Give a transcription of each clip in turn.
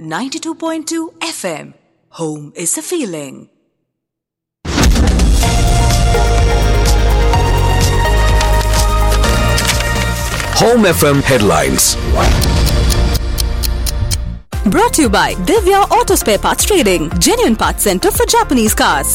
92.2 FM. Home is a feeling. Home FM headlines. Brought to you by Divya Auto Spare Parts Trading, genuine parts center for Japanese cars.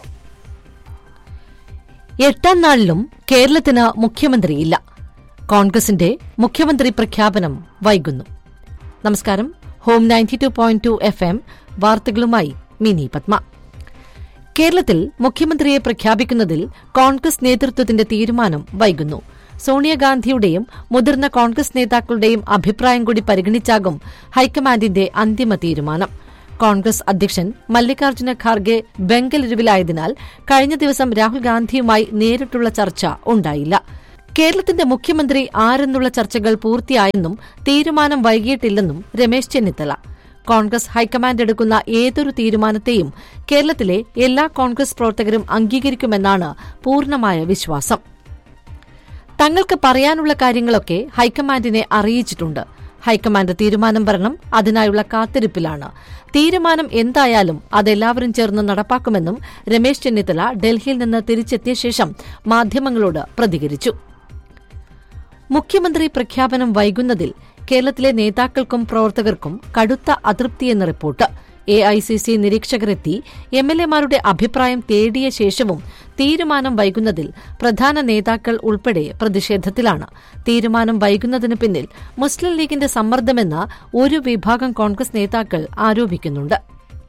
എട്ടാം നാളിലും കേരളത്തിന് മുഖ്യമന്ത്രിയില്ല കോൺഗ്രസിന്റെ മുഖ്യമന്ത്രി പ്രഖ്യാപനം വൈകുന്നു നമസ്കാരം ഹോം ninety two point two F M വാർത്തകളുമായി മിനി പത്മ കേരളത്തിൽ മുഖ്യമന്ത്രിയെ പ്രഖ്യാപിക്കുന്നതിൽ കോൺഗ്രസ് നേതൃത്വത്തിന്റെ തീരുമാനം വൈകുന്നു സോണിയാഗാന്ധിയുടെയും മുതിർന്ന കോൺഗ്രസ് നേതാക്കളുടെയും അഭിപ്രായം കൂടി പരിഗണിച്ചാകും ഹൈക്കമാൻഡിന്റെ അന്തിമ തീരുമാനം കോൺഗ്രസ് അധ്യക്ഷൻ മല്ലികാർജ്ജുന ഖാർഗെ ബംഗലൂരുവിലായതിനാൽ കഴിഞ്ഞ ദിവസം രാഹുൽ ഗാന്ധിയുമായി നേരിട്ടുള്ള ചർച്ച ഉണ്ടായില്ല കേരളത്തിന്റെ മുഖ്യമന്ത്രി ആരെന്നുള്ള ചർച്ചകൾ പൂർത്തിയായെന്നും തീരുമാനം വൈകിയിട്ടില്ലെന്നും രമേശ് ചെന്നിത്തല കോൺഗ്രസ് ഹൈക്കമാൻഡ് എടുക്കുന്ന ഏതൊരു തീരുമാനത്തെയും കേരളത്തിലെ എല്ലാ കോൺഗ്രസ് പ്രവർത്തകരും അംഗീകരിക്കുമെന്നാണ് പൂർണ്ണമായ വിശ്വാസം തങ്ങൾക്ക് പറയാനുള്ള കാര്യങ്ങളൊക്കെ ഹൈക്കമാൻഡിനെ അറിയിച്ചിട്ടുണ്ട് ഹൈക്കമാൻഡ് തീരുമാനം വരണം അതിനായുള്ള കാത്തിരിപ്പിലാണ് തീരുമാനം എന്തായാലും അതെല്ലാവരും ചേർന്ന് നടപ്പാക്കുമെന്നും രമേശ് ചെന്നിത്തല ഡൽഹിയിൽ നിന്ന് തിരിച്ചെത്തിയ ശേഷം മാധ്യമങ്ങളോട് പ്രതികരിച്ചു മുഖ്യമന്ത്രി പ്രഖ്യാപനം വൈകുന്നതിൽ കേരളത്തിലെ നേതാക്കൾക്കും പ്രവർത്തകർക്കും കടുത്ത അതൃപ്തിയെന്ന് report A I C C നിരീക്ഷകരെത്തി എം എൽ എമാരുടെ അഭിപ്രായം തേടിയ ശേഷവും തീരുമാനം വൈകുന്നതിൽ പ്രധാന നേതാക്കൾ ഉൾപ്പെടെ പ്രതിഷേധത്തിലാണ് തീരുമാനം വൈകുന്നതിന് പിന്നിൽ മുസ്ലിം ലീഗിന്റെ സമ്മർദ്ദമെന്ന് ഒരു വിഭാഗം കോൺഗ്രസ് നേതാക്കൾ ആരോപിക്കുന്നുണ്ട്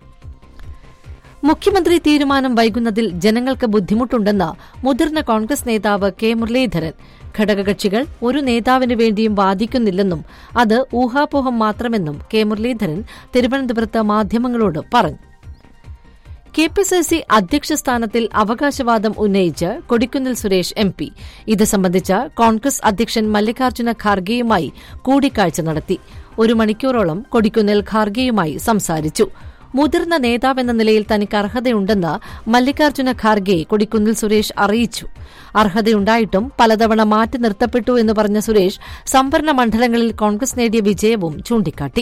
മുഖ്യമന്ത്രി തീരുമാനം വൈകുന്നതിൽ ജനങ്ങൾക്ക് ബുദ്ധിമുട്ടുണ്ടെന്ന് മുതിർന്ന കോൺഗ്രസ് നേതാവ് കെ മുരളീധരൻ ഘടകകക്ഷികൾ ഒരു നേതാവിനു വേണ്ടിയും വാദിക്കുന്നില്ലെന്നും അത് ഊഹാപോഹം മാത്രമെന്നും കെ മുരളീധരൻ തിരുവനന്തപുരത്ത് മാധ്യമങ്ങളോട് പറഞ്ഞു കെ പി സി സി അധ്യക്ഷ സ്ഥാനത്തിൽ അവകാശവാദം ഉന്നയിച്ച് കൊടിക്കുന്നിൽ സുരേഷ് എം പി ഇത് സംബന്ധിച്ച് കോൺഗ്രസ് അധ്യക്ഷൻ മല്ലികാർജ്ജുന ഖാർഗെയുമായി കൂടിക്കാഴ്ച നടത്തി ഒരു മണിക്കൂറോളം കൊടിക്കുന്നിൽ ഖാർഗെയുമായി സംസാരിച്ചു മുതിർന്ന നേതാവെന്ന നിലയിൽ തനിക്ക് അർഹതയുണ്ടെന്ന് മല്ലികാർജ്ജുന ഖാർഗെ കൊടിക്കുന്നിൽ സുരേഷ് അറിയിച്ചു അർഹതയുണ്ടായിട്ടും പലതവണ മാറ്റി നിർത്തപ്പെട്ടു എന്ന് പറഞ്ഞ സുരേഷ് സംവരണ മണ്ഡലങ്ങളിൽ കോൺഗ്രസ് നേടിയ വിജയവും ചൂണ്ടിക്കാട്ടി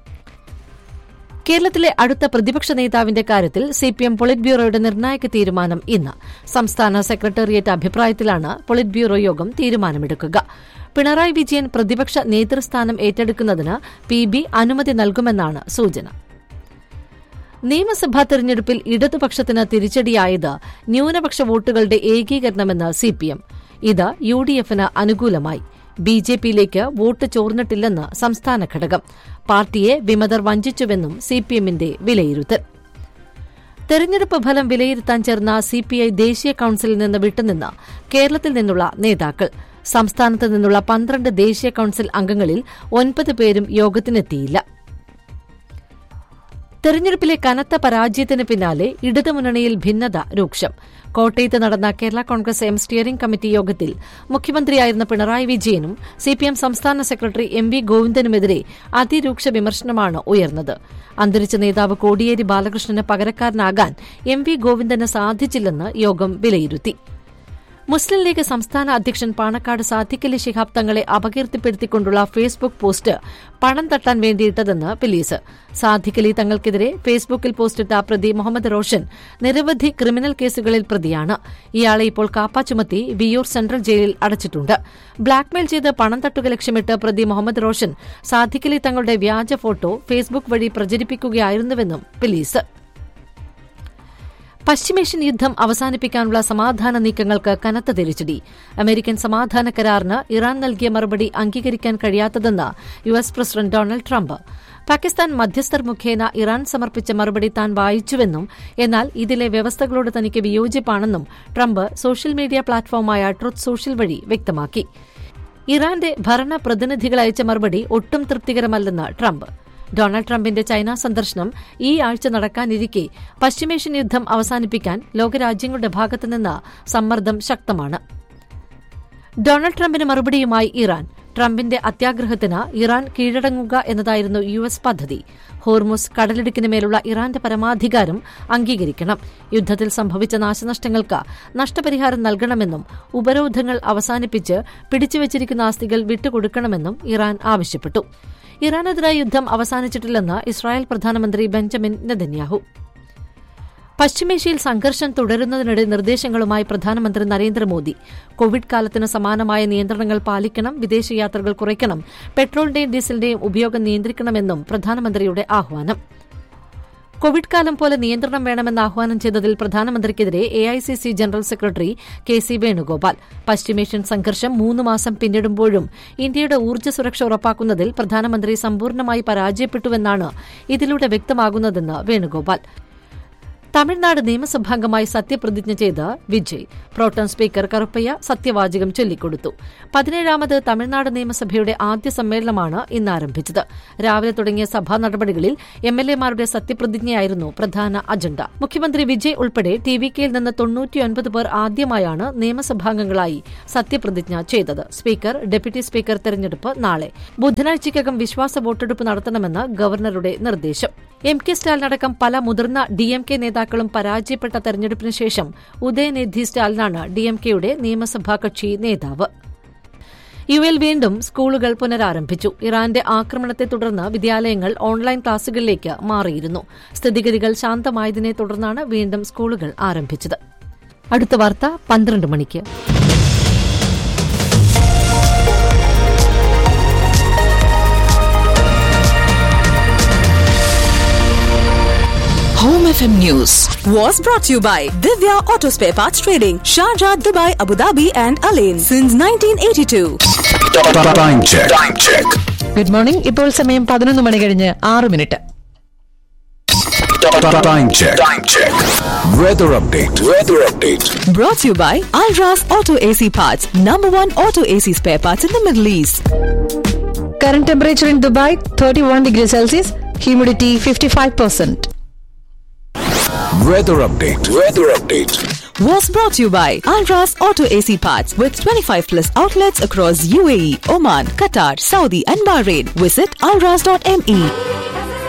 കേരളത്തിലെ അടുത്ത പ്രതിപക്ഷ നേതാവിന്റെ കാര്യത്തിൽ സിപിഎം പൊളിറ്റ് ബ്യൂറോയുടെ നിർണായക തീരുമാനം ഇന്ന് സംസ്ഥാന സെക്രട്ടേറിയറ്റ് അഭിപ്രായത്തിലാണ് പൊളിറ്റ് ബ്യൂറോ യോഗം തീരുമാനമെടുക്കുക പിണറായി വിജയൻ പ്രതിപക്ഷ നേതൃസ്ഥാനം ഏറ്റെടുക്കുന്നതിന് പി ബി അനുമതി നൽകുമെന്നാണ് സൂചന നിയമസഭാ തെരഞ്ഞെടുപ്പിൽ ഇടതുപക്ഷത്തിന് തിരിച്ചടിയായത് ന്യൂനപക്ഷ വോട്ടുകളുടെ ഏകീകരണമെന്ന് സിപിഎം ഇത് യു ഡി എഫിന് അനുകൂലമായി ബി ജെ പിയിലേക്ക് വോട്ട് ചോർന്നിട്ടില്ലെന്ന് സംസ്ഥാന ഘടകം പാർട്ടിയെ വിമതർ വഞ്ചിച്ചുവെന്നും സിപിഎമ്മിന്റെ വിലയിരുത്തൽ തെരഞ്ഞെടുപ്പ് ഫലം വിലയിരുത്താൻ ചേർന്ന സിപിഐ ദേശീയ കൌൺസിലിൽ നിന്ന് വിട്ടുനിന്ന് കേരളത്തിൽ നിന്നുള്ള നേതാക്കൾ സംസ്ഥാനത്ത് നിന്നുള്ള പന്ത്രണ്ട് ദേശീയ കൌൺസിൽ അംഗങ്ങളിൽ ഒൻപത് പേരും യോഗത്തിനെത്തിയില്ല തെരഞ്ഞെടുപ്പിലെ കനത്ത പരാജയത്തിന് പിന്നാലെ ഇടതുമുന്നണിയിൽ ഭിന്നത രൂക്ഷം കോട്ടയത്ത് നടന്ന Kerala Congress M steering committee യോഗത്തിൽ മുഖ്യമന്ത്രിയായിരുന്ന പിണറായി വിജയനും സിപിഎം സംസ്ഥാന സെക്രട്ടറി എം വി ഗോവിന്ദനുമെതിരെ അതിരൂക്ഷ വിമർശനമാണ് ഉയർന്നത് അന്തരിച്ച നേതാവ് കോടിയേരി ബാലകൃഷ്ണന് പകരക്കാരനാകാൻ എം വി ഗോവിന്ദന് സാധിച്ചില്ലെന്ന് യോഗം വിലയിരുത്തി മുസ്ലിം ലീഗ് സംസ്ഥാന അധ്യക്ഷൻ പാണക്കാട് സാദിഖലി ശിഹാബ് തങ്ങളെ അപകീർത്തിപ്പെടുത്തിക്കൊണ്ടുള്ള ഫേസ്ബുക്ക് പോസ്റ്റ് പണം തട്ടാൻ വേണ്ടിയിട്ടതെന്ന് പോലീസ് സാദിഖലി തങ്ങൾക്കെതിരെ ഫേസ്ബുക്കിൽ പോസ്റ്റിട്ട പ്രതി മുഹമ്മദ് റോഷൻ നിരവധി ക്രിമിനൽ കേസുകളിൽ പ്രതിയാണ് ഇയാളെ ഇപ്പോൾ കാപ്പ ചുമത്തി വിയൂർ സെൻട്രൽ ജയിലിൽ അടച്ചിട്ടുണ്ട് ബ്ലാക്ക്മെയിൽ ചെയ്ത് പണം തട്ടുക ലക്ഷ്യമിട്ട് പ്രതി മുഹമ്മദ് റോഷൻ സാദിഖലി തങ്ങളുടെ വ്യാജ ഫോട്ടോ ഫേസ്ബുക്ക് വഴി പ്രചരിപ്പിക്കുകയായിരുന്നുവെന്നും പോലീസ് പശ്ചിമേഷ്യൻ യുദ്ധം അവസാനിപ്പിക്കാനുള്ള സമാധാന നീക്കങ്ങൾക്ക് കനത്ത തിരിച്ചടി അമേരിക്കൻ സമാധാന കരാറിന് ഇറാൻ നൽകിയ മറുപടി അംഗീകരിക്കാൻ കഴിയാത്തതെന്ന് U S president Donald Trump Pakistan മധ്യസ്ഥർ മുഖേന ഇറാൻ സമർപ്പിച്ച മറുപടി താൻ വായിച്ചുവെന്നും എന്നാൽ ഇതിലെ വ്യവസ്ഥകളോട് തനിക്ക് വിയോജിപ്പാണെന്നും ട്രംപ് സോഷ്യൽ മീഡിയ പ്ലാറ്റ്ഫോമായ ട്രുത്ത് സോഷ്യൽ വഴി വ്യക്തമാക്കി ഇറാന്റെ ഭരണ പ്രതിനിധികൾ അയച്ച മറുപടി ഒട്ടും തൃപ്തികരമല്ലെന്ന് ട്രംപ് ഡൊണാൾഡ് ട്രംപിന്റെ ചൈന സന്ദർശനം ഈ ആഴ്ച നടക്കാനിരിക്കെ പശ്ചിമേഷ്യൻ യുദ്ധം അവസാനിപ്പിക്കാൻ ലോകരാജ്യങ്ങളുടെ ഭാഗത്തുനിന്ന് സമ്മർദ്ദം ശക്തമാണ് ഡൊണാൾഡ് ട്രംപിന് മറുപടിയുമായി ഇറാൻ ട്രംപിന്റെ അത്യാഗ്രഹത്തിന് ഇറാൻ കീഴടങ്ങുക എന്നതായിരുന്നു യു എസ് പദ്ധതി ഹോർമുസ് കടലിടുക്കിന് മേലുള്ള ഇറാന്റെ പരമാധികാരം അംഗീകരിക്കണം യുദ്ധത്തിൽ സംഭവിച്ച നാശനഷ്ടങ്ങൾക്ക് നഷ്ടപരിഹാരം നൽകണമെന്നും ഉപരോധങ്ങൾ അവസാനിപ്പിച്ച് പിടിച്ചുവച്ചിരിക്കുന്ന ആസ്തികൾ വിട്ടുകൊടുക്കണമെന്നും ഇറാൻ ആവശ്യപ്പെട്ടു ഇറാനെതിരായ യുദ്ധം അവസാനിച്ചിട്ടില്ലെന്ന് ഇസ്രായേൽ പ്രധാനമന്ത്രി ബെഞ്ചമിൻ നെതന്യാഹു പശ്ചിമേഷ്യയിൽ സംഘർഷം തുടരുന്നതിനിടെ നിർദ്ദേശങ്ങളുമായി പ്രധാനമന്ത്രി നരേന്ദ്രമോദി കോവിഡ് കാലത്തിന് സമാനമായ നിയന്ത്രണങ്ങൾ പാലിക്കണം വിദേശയാത്രകൾ കുറയ്ക്കണം പെട്രോളിന്റെയും ഡീസലിന്റെയും ഉപയോഗം നിയന്ത്രിക്കണമെന്നും പ്രധാനമന്ത്രിയുടെ ആഹ്വാനം കോവിഡ് കാലം പോലെ നിയന്ത്രണം വേണമെന്ന് ആഹ്വാനം ചെയ്തതിൽ പ്രധാനമന്ത്രിക്കെതിരെ AICC general secretary K C Venugopal പശ്ചിമേഷ്യൻ സംഘർഷം മൂന്ന് മാസം പിന്നിടുമ്പോഴും ഇന്ത്യയുടെ ഊർജ്ജ സുരക്ഷ ഉറപ്പാക്കുന്നതിൽ പ്രധാനമന്ത്രി സമ്പൂർണ്ണമായി പരാജയപ്പെട്ടുവെന്നാണ് ഇതിലൂടെ വ്യക്തമാകുന്നതെന്ന് വേണുഗോപാൽ തമിഴ്നാട് നിയമസഭാംഗമായി സത്യപ്രതിജ്ഞ ചെയ്ത് വിജയ് പ്രോട്ടം സ്പീക്കർ കറുപ്പയ്യ സത്യവാചകം ചൊല്ലിക്കൊടുത്തു പതിനേഴാമത് തമിഴ്നാട് നിയമസഭയുടെ ആദ്യ സമ്മേളനമാണ് ഇന്ന് ആരംഭിച്ചത് രാവിലെ തുടങ്ങിയ സഭാ നടപടികളിൽ എംഎൽഎമാരുടെ സത്യപ്രതിജ്ഞയായിരുന്നു പ്രധാന അജണ്ട മുഖ്യമന്ത്രി വിജയ് ഉൾപ്പെടെ ടി വി കെയിൽ നിന്ന് തൊണ്ണൂറ്റിയൊൻപത് പേർ ആദ്യമായാണ് നിയമസഭാംഗങ്ങളായി സത്യപ്രതിജ്ഞ ചെയ്തത് സ്പീക്കർ ഡെപ്യൂട്ടി സ്പീക്കർ തെരഞ്ഞെടുപ്പ് നാളെ ബുധനാഴ്ചയ്ക്കകം വിശ്വാസ വോട്ടെടുപ്പ് നടത്തണമെന്ന് ഗവർണറുടെ നിർദ്ദേശം എം കെ സ്റ്റാലിനടക്കം പല മുതിർന്ന ഡി എം കെ നേതാക്കളും പരാജയപ്പെട്ട തെരഞ്ഞെടുപ്പിന് ശേഷം ഉദയനിധി സ്റ്റാലിനാണ് ഡി എം കെയുടെ നിയമസഭാ കക്ഷി നേതാവ് യു എൽ വീണ്ടും സ്കൂളുകൾ പുനരാരംഭിച്ചു ഇറാന്റെ ആക്രമണത്തെ തുടർന്ന് വിദ്യാലയങ്ങൾ ഓൺലൈൻ ക്ലാസുകളിലേക്ക് മാറിയിരുന്നു സ്ഥിതിഗതികൾ ശാന്തമായതിനെ തുടർന്നാണ് വീണ്ടും സ്കൂളുകൾ ആരംഭിച്ചത് അടുത്ത വാർത്ത പന്ത്രണ്ട് മണിക്ക് Home FM News was brought to you by Divya Auto Spare Parts Trading, Sharjah, Dubai, Abu Dhabi, and Alain since 1982. Time check. Time check. Good morning ഇപ്പോൾ സമയം പതിനൊന്ന് മണി കഴിഞ്ഞ് ആറ് minute Time check. Time check. Weather update. Weather update. Brought to you by Alras Auto AC Parts, number one auto AC spare parts in the Middle East. Current temperature in Dubai thirty one degree Celsius humidity fifty five percent Weather update. Weather update. Was brought to you by Alras Auto AC Parts with 25 plus outlets across UAE, Oman, Qatar, Saudi, and Bahrain. Visit alras.me.